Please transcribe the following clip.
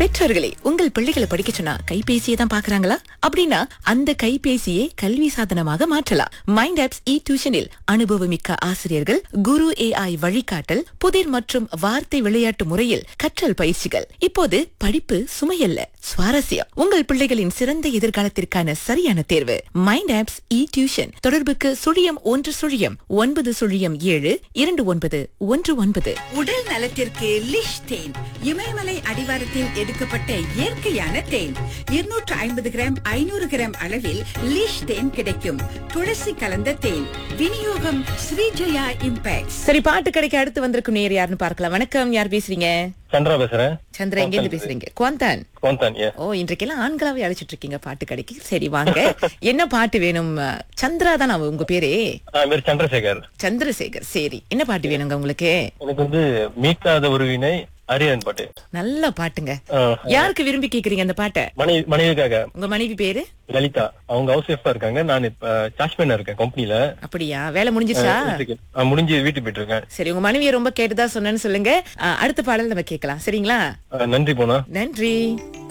பெற்றோர்களே உங்கள் பிள்ளைகளை படிக்க சொன்னா கைபேசியை தான் பாக்குறாங்களா அப்படின்னா அந்த கைபேசியை கல்வி சாதனமாக மாற்றலாம் மைண்ட் ஆப்ஸ் இ டியூஷனில் அனுபவமிக்க ஆசிரியர்கள் குரு ஏஐ வழிகாட்டல் புதிர் மற்றும் வார்த்தை விளையாட்டு முறையில் கற்றல் பயிற்சிகள் இப்போது படிப்பு சுமையல்ல சுவாரஸ்யம் உங்கள் பிள்ளைகளின் சிறந்த எதிர்காலத்திற்கான சரியான தேர்வு மைண்ட் ஆப்ஸ் இ டியூஷன் தொடர்புக்கு சுழியம் ஒன்று சுழியம் ஒன்பது சுழியம் ஏழு இரண்டு ஒன்பது ஒன்று ஒன்பது உடல் நலத்திற்கு லிஷ் தேன் இமயமலை அடிவாரத்தில் எடுக்கப்பட்ட இயற்கையான தேன் இருநூற்று ஐம்பது கிராம் ஐநூறு கிராம் அளவில் லிஷ் தேன் கிடைக்கும் துளசி கலந்த தேன் விநியோகம் ஸ்ரீஜயா இம்பேக்ட் சரி பாட்டு கடைக்கு அடுத்து வந்திருக்கும் நேர் யாருன்னு பார்க்கலாம் வணக்கம் யார் பேசுறீங்க சந்திரா பேசுறேன் சந்திரா எங்க இருந்து பேசுறீங்க குவாந்தான் கோந்தான் ஏ ஓ இன்றைக்கெல்லாம் ஆண்களாவே அழைச்சிட்டு இருக்கீங்க பாட்டு கடைக்கு சரி வாங்க என்ன பாட்டு வேணும் சந்திரா தான் அவ உங்க பேரே என் பேர் சந்திரசேகர் சந்திரசேகர் சரி என்ன பாட்டு வேணுங்க உங்களுக்கு எனக்கு வந்து மீட்காத உறவினை அரியன் பாட்டு நல்ல பாட்டுங்க ஆ, யாருக்கு விரும்பி கேக்குறீங்க அந்த பாட்டை மனைவி மனைவிக்காக உங்க மனைவி பேரு லலிதா அவங்க ஹவுஸ் ஒய்ஃபா இருக்காங்க நான் இப்ப சாஷ்மேனா இருக்கேன் கம்பெனில அப்படியா வேலை முடிஞ்சிச்சா முடிஞ்சு வீட்டுக்கு போயிட்டு இருக்கேன் சரி உங்க மனைவியை ரொம்ப கேட்டுதா சொன்னேன்னு சொல்லுங்க ஆ, அடுத்த பாடல் நம்ம கேட்கலாம் சரிங்களா ஆ, நன்றி போனா நன்றி